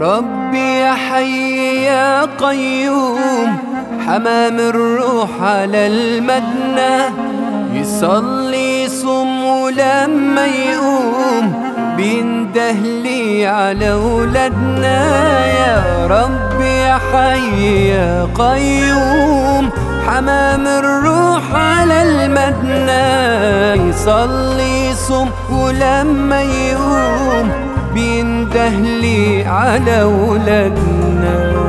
ربي يا حي يا قيوم حمام الروح على المدنة يصلي يصوم ولما يقوم بيندهلي على ولادنا يا ربي يا حي يا قيوم حمام الروح على المدنة يصلي يصوم ولما يقوم بيندهلي على ولادنا